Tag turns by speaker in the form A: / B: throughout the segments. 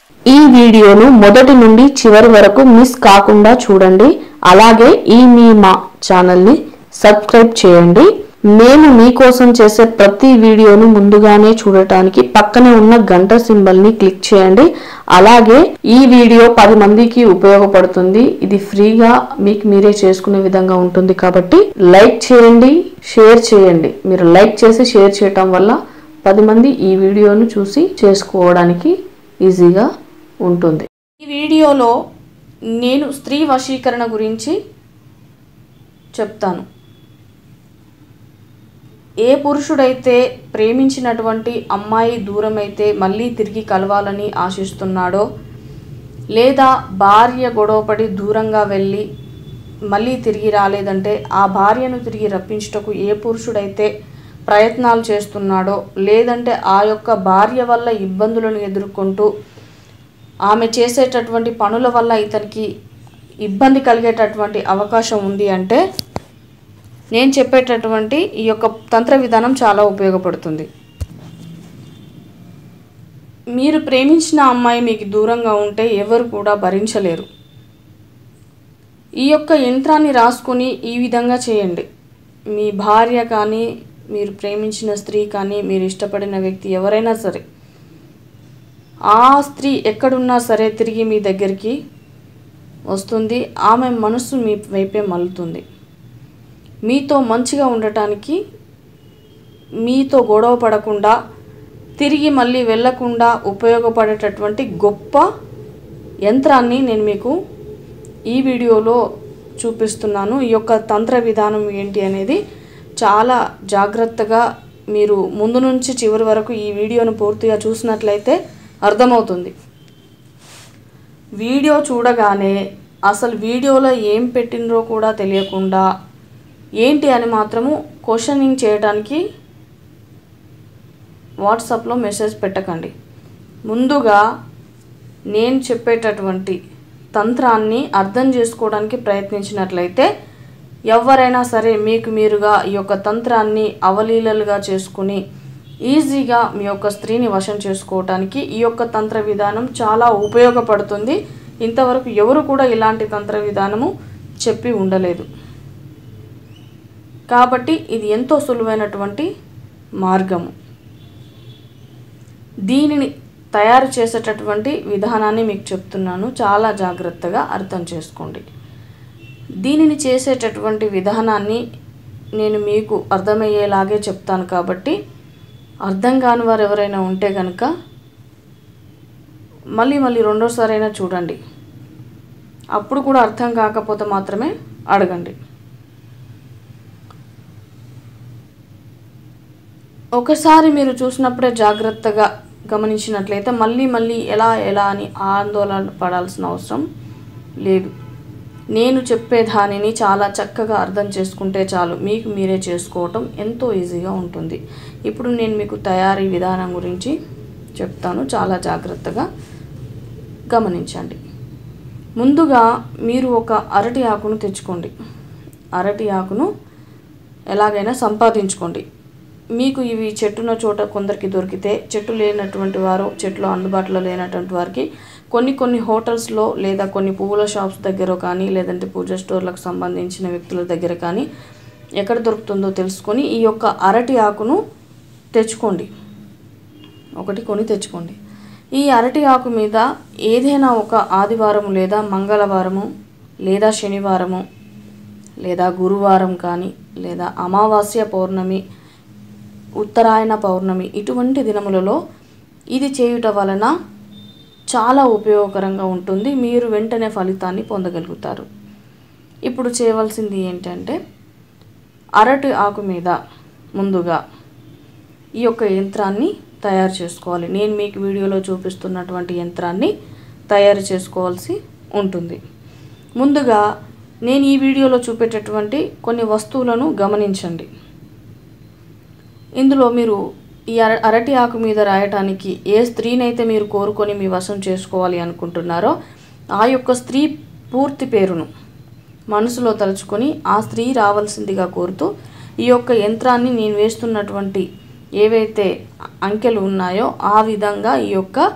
A: ఈ వీడియోను మొదటి నుండి చివరి వరకు మిస్ కాకుండా చూడండి అలాగే ఈ మీ మా ఛానల్ని సబ్స్క్రైబ్ చేయండి మేము మీకోసం చేసే ప్రతి వీడియోను ముందుగానే చూడటానికి పక్కనే ఉన్న గంట సింబల్ ని క్లిక్ చేయండి అలాగే ఈ వీడియో పది మందికి ఉపయోగపడుతుంది ఇది ఫ్రీగా మీకు మీరే చేసుకునే విధంగా ఉంటుంది కాబట్టి లైక్ చేయండి షేర్ చేయండి మీరు లైక్ చేసి షేర్ చేయటం వల్ల పది మంది ఈ వీడియోను చూసి చేసుకోవడానికి ఈజీగా ఉంటుంది ఈ వీడియోలో నేను స్త్రీ వశీకరణ గురించి చెప్తాను ఏ పురుషుడైతే ప్రేమించినటువంటి అమ్మాయి దూరమైతే మళ్ళీ తిరిగి కలవాలని ఆశిస్తున్నాడో లేదా భార్య గొడవపడి దూరంగా వెళ్ళి మళ్ళీ తిరిగి రాలేదంటే ఆ భార్యను తిరిగి రప్పించుటకు ఏ పురుషుడైతే ప్రయత్నాలు చేస్తున్నాడో లేదంటే ఆ యొక్క భార్య వల్ల ఇబ్బందులను ఎదుర్కొంటూ ఆమె చేసేటటువంటి పనుల వల్ల ఇతనికి ఇబ్బంది కలిగేటటువంటి అవకాశం ఉంది అంటే నేను చెప్పేటటువంటి ఈ యొక్క తంత్ర విధానం చాలా ఉపయోగపడుతుంది మీరు ప్రేమించిన అమ్మాయి మీకు దూరంగా ఉంటే ఎవరు కూడా భరించలేరు ఈ యొక్క యంత్రాన్ని రాసుకొని ఈ విధంగా చేయండి మీ భార్య కానీ మీరు ప్రేమించిన స్త్రీ కానీ మీరు ఇష్టపడిన వ్యక్తి ఎవరైనా సరే ఆ స్త్రీ ఎక్కడున్నా సరే తిరిగి మీ దగ్గరికి వస్తుంది ఆమె మనసు మీ వైపే మలుతుంది మీతో మంచిగా ఉండటానికి మీతో గొడవ పడకుండా తిరిగి మళ్ళీ వెళ్ళకుండా ఉపయోగపడేటటువంటి గొప్ప యంత్రాన్ని నేను మీకు ఈ వీడియోలో చూపిస్తున్నాను ఈ యొక్క తంత్ర విధానం ఏంటి అనేది చాలా జాగ్రత్తగా మీరు ముందు నుంచి చివరి వరకు ఈ వీడియోను పూర్తిగా చూసినట్లయితే అర్థమవుతుంది వీడియో చూడగానే అసలు వీడియోలో ఏం పెట్టినరో కూడా తెలియకుండా ఏంటి అని మాత్రము క్వశ్చనింగ్ చేయడానికి వాట్సాప్లో మెసేజ్ పెట్టకండి ముందుగా నేను చెప్పేటటువంటి తంత్రాన్ని అర్థం చేసుకోవడానికి ప్రయత్నించినట్లయితే ఎవరైనా సరే మీకు మీరుగా ఈ యొక్క తంత్రాన్ని అవలీలలుగా చేసుకుని ఈజీగా మీ యొక్క స్త్రీని వశం చేసుకోవటానికి ఈ యొక్క తంత్ర విధానం చాలా ఉపయోగపడుతుంది ఇంతవరకు ఎవరు కూడా ఇలాంటి తంత్ర విధానము చెప్పి ఉండలేదు కాబట్టి ఇది ఎంతో సులువైనటువంటి మార్గము దీనిని తయారు చేసేటటువంటి విధానాన్ని మీకు చెప్తున్నాను చాలా జాగ్రత్తగా అర్థం చేసుకోండి దీనిని చేసేటటువంటి విధానాన్ని నేను మీకు అర్థమయ్యేలాగే చెప్తాను కాబట్టి అర్థం కాని వారు ఎవరైనా ఉంటే కనుక మళ్ళీ మళ్ళీ రెండోసారైనా చూడండి అప్పుడు కూడా అర్థం కాకపోతే మాత్రమే అడగండి ఒకసారి మీరు చూసినప్పుడే జాగ్రత్తగా గమనించినట్లయితే మళ్ళీ మళ్ళీ ఎలా ఎలా అని ఆందోళన పడాల్సిన అవసరం లేదు నేను చెప్పే దానిని చాలా చక్కగా అర్థం చేసుకుంటే చాలు మీకు మీరే చేసుకోవటం ఎంతో ఈజీగా ఉంటుంది ఇప్పుడు నేను మీకు తయారీ విధానం గురించి చెప్తాను చాలా జాగ్రత్తగా గమనించండి ముందుగా మీరు ఒక అరటి ఆకును తెచ్చుకోండి అరటి ఆకును ఎలాగైనా సంపాదించుకోండి మీకు ఇవి చెట్టున్న చోట కొందరికి దొరికితే చెట్టు లేనటువంటి వారు చెట్లు అందుబాటులో లేనటువంటి వారికి కొన్ని కొన్ని హోటల్స్లో లేదా కొన్ని పువ్వుల షాప్స్ దగ్గర కానీ లేదంటే పూజ స్టోర్లకు సంబంధించిన వ్యక్తుల దగ్గర కానీ ఎక్కడ దొరుకుతుందో తెలుసుకొని ఈ యొక్క అరటి ఆకును తెచ్చుకోండి ఒకటి కొని తెచ్చుకోండి ఈ అరటి ఆకు మీద ఏదైనా ఒక ఆదివారం లేదా మంగళవారము లేదా శనివారము లేదా గురువారం కానీ లేదా అమావాస్య పౌర్ణమి ఉత్తరాయణ పౌర్ణమి ఇటువంటి దినములలో ఇది చేయుట వలన చాలా ఉపయోగకరంగా ఉంటుంది మీరు వెంటనే ఫలితాన్ని పొందగలుగుతారు ఇప్పుడు చేయవలసింది ఏంటంటే అరటి ఆకు మీద ముందుగా ఈ యొక్క యంత్రాన్ని తయారు చేసుకోవాలి నేను మీకు వీడియోలో చూపిస్తున్నటువంటి యంత్రాన్ని తయారు చేసుకోవాల్సి ఉంటుంది ముందుగా నేను ఈ వీడియోలో చూపేటటువంటి కొన్ని వస్తువులను గమనించండి ఇందులో మీరు ఈ అర అరటి ఆకు మీద రాయటానికి ఏ స్త్రీనైతే మీరు కోరుకొని మీ వశం చేసుకోవాలి అనుకుంటున్నారో ఆ యొక్క స్త్రీ పూర్తి పేరును మనసులో తలుచుకొని ఆ స్త్రీ రావాల్సిందిగా కోరుతూ ఈ యొక్క యంత్రాన్ని నేను వేస్తున్నటువంటి ఏవైతే అంకెలు ఉన్నాయో ఆ విధంగా ఈ యొక్క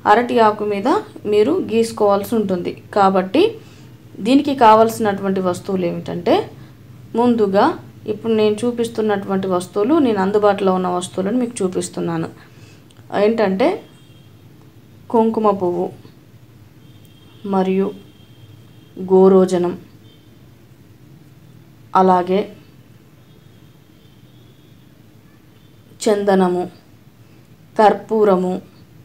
A: అరటి ఆకు మీద మీరు గీసుకోవాల్సి ఉంటుంది కాబట్టి దీనికి కావాల్సినటువంటి వస్తువులు ఏమిటంటే ముందుగా ఇప్పుడు నేను చూపిస్తున్నటువంటి వస్తువులు నేను అందుబాటులో ఉన్న వస్తువులను మీకు చూపిస్తున్నాను ఏంటంటే కుంకుమ పువ్వు మరియు గోరోజనం అలాగే చందనము కర్పూరము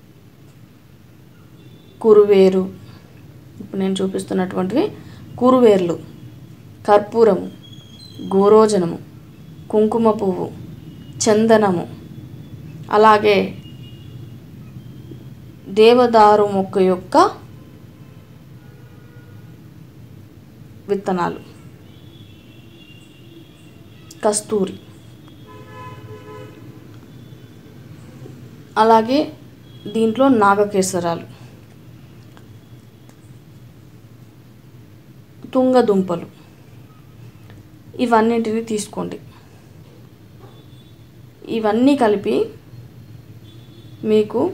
A: కురువేరు ఇప్పుడు నేను చూపిస్తున్నటువంటివి కురువేర్లు కర్పూరము గోరోజనము కుంకుమ పువ్వు చందనము అలాగే దేవదారు మొక్క యొక్క విత్తనాలు కస్తూరి అలాగే దీంట్లో నాగకేసరాలు తుంగదుంపలు ఇవన్నింటిని తీసుకోండి ఇవన్నీ కలిపి మీకు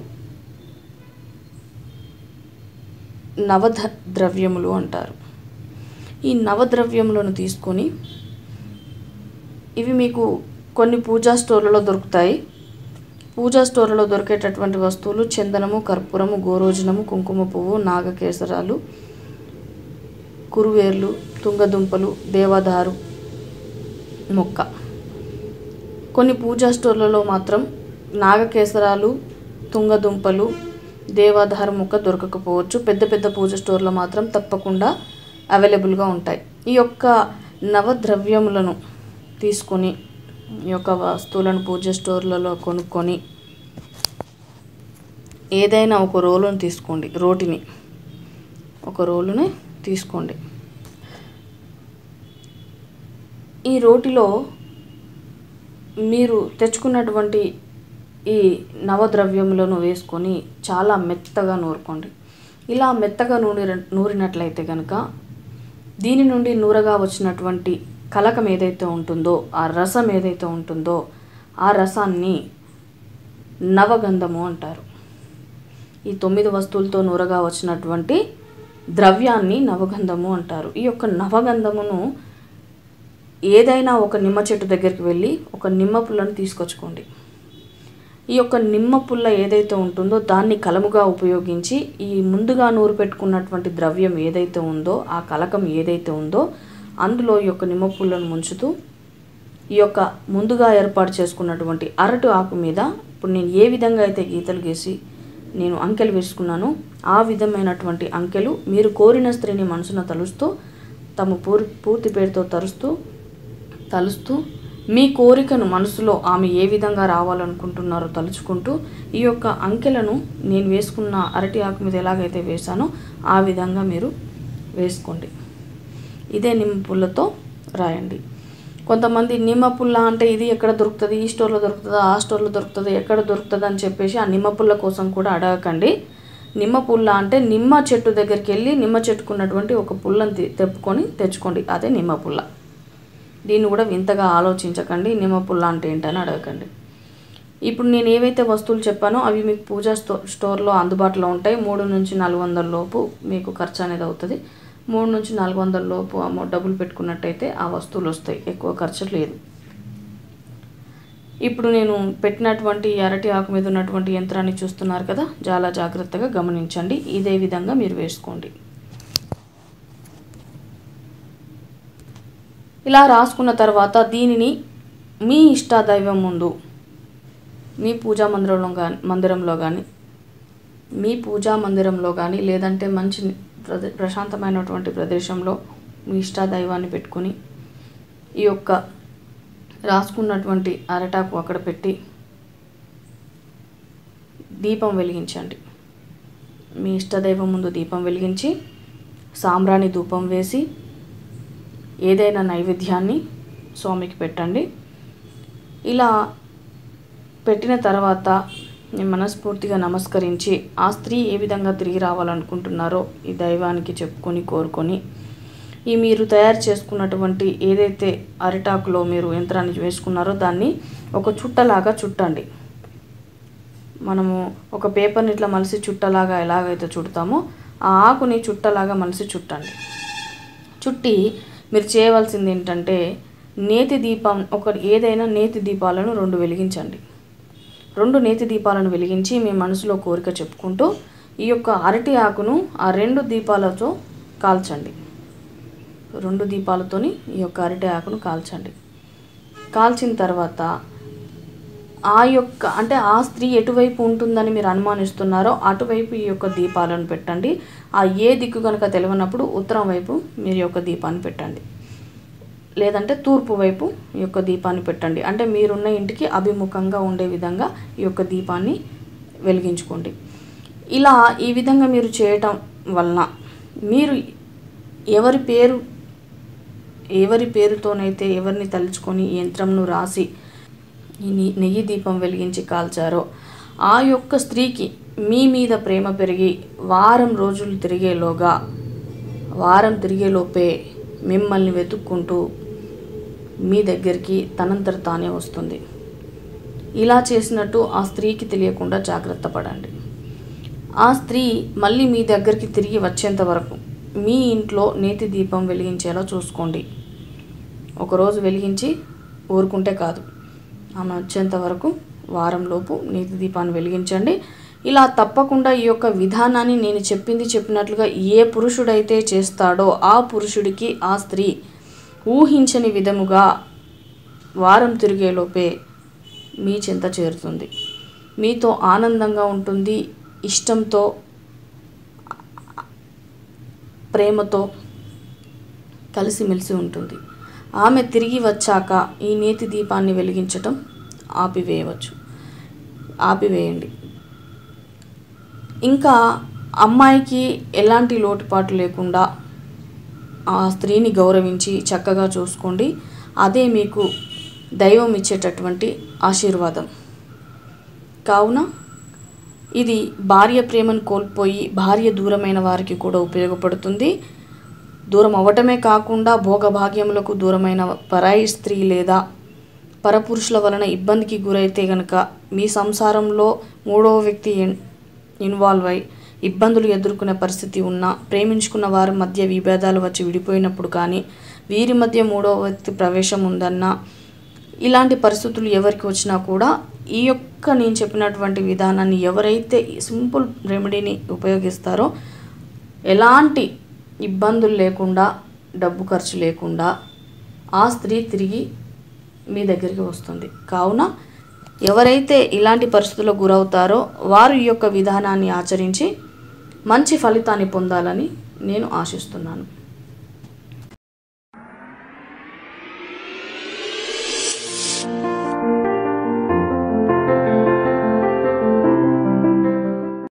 A: నవధ ద్రవ్యములు అంటారు ఈ నవద్రవ్యములను తీసుకొని ఇవి మీకు కొన్ని పూజా స్టోర్లలో దొరుకుతాయి పూజా స్టోర్లలో దొరికేటటువంటి వస్తువులు చందనము కర్పూరము గోరోజనము కుంకుమ పువ్వు నాగకేసరాలు కురువేర్లు తుంగదుంపలు దేవదారు మొక్క కొన్ని పూజా స్టోర్లలో మాత్రం నాగకేసరాలు తుంగదుంపలు దేవాధార మొక్క దొరకకపోవచ్చు పెద్ద పెద్ద పూజ స్టోర్లో మాత్రం తప్పకుండా అవైలబుల్గా ఉంటాయి ఈ యొక్క నవద్రవ్యములను తీసుకొని ఈ యొక్క వస్తువులను పూజ స్టోర్లలో కొనుక్కొని ఏదైనా ఒక రోలును తీసుకోండి రోటిని ఒక రోలుని తీసుకోండి ఈ రోటిలో మీరు తెచ్చుకున్నటువంటి ఈ నవద్రవ్యములను వేసుకొని చాలా మెత్తగా నూరుకోండి ఇలా మెత్తగా నూరి నూరినట్లయితే కనుక దీని నుండి నూరగా వచ్చినటువంటి కలకం ఏదైతే ఉంటుందో ఆ రసం ఏదైతే ఉంటుందో ఆ రసాన్ని నవగంధము అంటారు ఈ తొమ్మిది వస్తువులతో నూరగా వచ్చినటువంటి ద్రవ్యాన్ని నవగంధము అంటారు ఈ యొక్క నవగంధమును ఏదైనా ఒక నిమ్మ చెట్టు దగ్గరికి వెళ్ళి ఒక నిమ్మ పుల్లను తీసుకొచ్చుకోండి ఈ యొక్క నిమ్మ పుల్ల ఏదైతే ఉంటుందో దాన్ని కలముగా ఉపయోగించి ఈ ముందుగా నూరు పెట్టుకున్నటువంటి ద్రవ్యం ఏదైతే ఉందో ఆ కలకం ఏదైతే ఉందో అందులో ఈ యొక్క నిమ్మ పుల్లను ముంచుతూ ఈ యొక్క ముందుగా ఏర్పాటు చేసుకున్నటువంటి అరటి ఆకు మీద ఇప్పుడు నేను ఏ విధంగా అయితే గీతలు గీసి నేను అంకెలు వేసుకున్నానో ఆ విధమైనటువంటి అంకెలు మీరు కోరిన స్త్రీని మనసున తలుస్తూ తమ పూర్ పూర్తి పేరుతో తరుస్తూ తలుస్తూ మీ కోరికను మనసులో ఆమె ఏ విధంగా రావాలనుకుంటున్నారో తలుచుకుంటూ ఈ యొక్క అంకెలను నేను వేసుకున్న అరటి ఆకు మీద ఎలాగైతే వేశానో ఆ విధంగా మీరు వేసుకోండి ఇదే నిమ్మ పుల్లతో రాయండి కొంతమంది నిమ్మ పుల్ల అంటే ఇది ఎక్కడ దొరుకుతుంది ఈ స్టోర్లో దొరుకుతుందా ఆ స్టోర్లో దొరుకుతుంది ఎక్కడ దొరుకుతుంది అని చెప్పేసి ఆ నిమ్మ పుల్ల కోసం కూడా అడగకండి నిమ్మ పుల్ల అంటే నిమ్మ చెట్టు దగ్గరికి వెళ్ళి నిమ్మ చెట్టుకున్నటువంటి ఒక పుల్లని తె- తెప్పుకొని తెచ్చుకోండి అదే నిమ్మ పుల్ల దీన్ని కూడా వింతగా ఆలోచించకండి నిమ్మ పుల్ల అంటే ఏంటని అడగకండి ఇప్పుడు నేను ఏవైతే వస్తువులు చెప్పానో అవి మీకు పూజా స్టో స్టోర్లో అందుబాటులో ఉంటాయి మూడు నుంచి నాలుగు వందల లోపు మీకు ఖర్చు అనేది అవుతుంది మూడు నుంచి నాలుగు వందల లోపు అమౌ డబ్బులు పెట్టుకున్నట్టయితే ఆ వస్తువులు వస్తాయి ఎక్కువ ఖర్చు లేదు ఇప్పుడు నేను పెట్టినటువంటి ఈ అరటి ఆకు మీద ఉన్నటువంటి యంత్రాన్ని చూస్తున్నారు కదా చాలా జాగ్రత్తగా గమనించండి ఇదే విధంగా మీరు వేసుకోండి ఇలా రాసుకున్న తర్వాత దీనిని మీ ఇష్టాదైవం ముందు మీ పూజా మందిరంలో కానీ మందిరంలో కానీ మీ పూజా మందిరంలో కానీ లేదంటే మంచి ప్రదే ప్రశాంతమైనటువంటి ప్రదేశంలో మీ ఇష్టాదైవాన్ని పెట్టుకొని ఈ యొక్క రాసుకున్నటువంటి అరటాకు అక్కడ పెట్టి దీపం వెలిగించండి మీ ఇష్టదైవం ముందు దీపం వెలిగించి సాంబ్రాణి ధూపం వేసి ఏదైనా నైవేద్యాన్ని స్వామికి పెట్టండి ఇలా పెట్టిన తర్వాత నేను మనస్ఫూర్తిగా నమస్కరించి ఆ స్త్రీ ఏ విధంగా తిరిగి రావాలనుకుంటున్నారో ఈ దైవానికి చెప్పుకొని కోరుకొని ఈ మీరు తయారు చేసుకున్నటువంటి ఏదైతే అరిటాకులో మీరు యంత్రాన్ని వేసుకున్నారో దాన్ని ఒక చుట్టలాగా చుట్టండి మనము ఒక పేపర్ని ఇట్లా మలిసి చుట్టలాగా ఎలాగైతే చుడతామో ఆ ఆకుని చుట్టలాగా మలిసి చుట్టండి చుట్టి మీరు చేయవలసింది ఏంటంటే నేతి దీపం ఒక ఏదైనా నేతి దీపాలను రెండు వెలిగించండి రెండు నేతి దీపాలను వెలిగించి మీ మనసులో కోరిక చెప్పుకుంటూ ఈ యొక్క అరటి ఆకును ఆ రెండు దీపాలతో కాల్చండి రెండు దీపాలతోని ఈ యొక్క అరటి ఆకును కాల్చండి కాల్చిన తర్వాత ఆ యొక్క అంటే ఆ స్త్రీ ఎటువైపు ఉంటుందని మీరు అనుమానిస్తున్నారో అటువైపు ఈ యొక్క దీపాలను పెట్టండి ఆ ఏ దిక్కు కనుక తెలియనప్పుడు ఉత్తరం వైపు మీరు యొక్క దీపాన్ని పెట్టండి లేదంటే తూర్పు వైపు ఈ యొక్క దీపాన్ని పెట్టండి అంటే మీరున్న ఇంటికి అభిముఖంగా ఉండే విధంగా ఈ యొక్క దీపాన్ని వెలిగించుకోండి ఇలా ఈ విధంగా మీరు చేయటం వలన మీరు ఎవరి పేరు ఎవరి పేరుతోనైతే ఎవరిని తలుచుకొని ఈ యంత్రంను రాసి ఈ ని- నెయ్యి దీపం వెలిగించి కాల్చారో ఆ యొక్క స్త్రీకి మీ మీద ప్రేమ పెరిగి వారం రోజులు తిరిగేలోగా వారం తిరిగేలోపే మిమ్మల్ని వెతుక్కుంటూ మీ దగ్గరికి తనంతట తానే వస్తుంది ఇలా చేసినట్టు ఆ స్త్రీకి తెలియకుండా జాగ్రత్త పడండి ఆ స్త్రీ మళ్ళీ మీ దగ్గరికి తిరిగి వచ్చేంత వరకు మీ ఇంట్లో నేతి దీపం వెలిగించేలా చూసుకోండి ఒకరోజు వెలిగించి ఊరుకుంటే కాదు ఆమె వచ్చేంత వరకు వారంలోపు నీతి దీపాన్ని వెలిగించండి ఇలా తప్పకుండా ఈ యొక్క విధానాన్ని నేను చెప్పింది చెప్పినట్లుగా ఏ పురుషుడైతే చేస్తాడో ఆ పురుషుడికి ఆ స్త్రీ ఊహించని విధముగా వారం తిరిగేలోపే మీ చింత చేరుతుంది మీతో ఆనందంగా ఉంటుంది ఇష్టంతో ప్రేమతో కలిసిమెలిసి ఉంటుంది ఆమె తిరిగి వచ్చాక ఈ నేతి దీపాన్ని వెలిగించటం ఆపివేయవచ్చు ఆపివేయండి ఇంకా అమ్మాయికి ఎలాంటి లోటుపాటు లేకుండా ఆ స్త్రీని గౌరవించి చక్కగా చూసుకోండి అదే మీకు దైవం ఇచ్చేటటువంటి ఆశీర్వాదం కావున ఇది భార్య ప్రేమను కోల్పోయి భార్య దూరమైన వారికి కూడా ఉపయోగపడుతుంది దూరం అవ్వటమే కాకుండా భోగభాగ్యములకు దూరమైన పరాయి స్త్రీ లేదా పరపురుషుల వలన ఇబ్బందికి గురైతే గనక మీ సంసారంలో మూడవ వ్యక్తి ఇన్- ఇన్వాల్వ్ అయి ఇబ్బందులు ఎదుర్కొనే పరిస్థితి ఉన్నా ప్రేమించుకున్న వారి మధ్య విభేదాలు వచ్చి విడిపోయినప్పుడు కానీ వీరి మధ్య మూడవ వ్యక్తి ప్రవేశం ఉందన్నా ఇలాంటి పరిస్థితులు ఎవరికి వచ్చినా కూడా ఈ యొక్క నేను చెప్పినటువంటి విధానాన్ని ఎవరైతే ఈ సింపుల్ రెమెడీని ఉపయోగిస్తారో ఎలాంటి ఇబ్బందులు లేకుండా డబ్బు ఖర్చు లేకుండా ఆ స్త్రీ తిరిగి మీ దగ్గరికి వస్తుంది కావున ఎవరైతే ఇలాంటి పరిస్థితులకు గురవుతారో వారు ఈ యొక్క విధానాన్ని ఆచరించి మంచి ఫలితాన్ని పొందాలని నేను ఆశిస్తున్నాను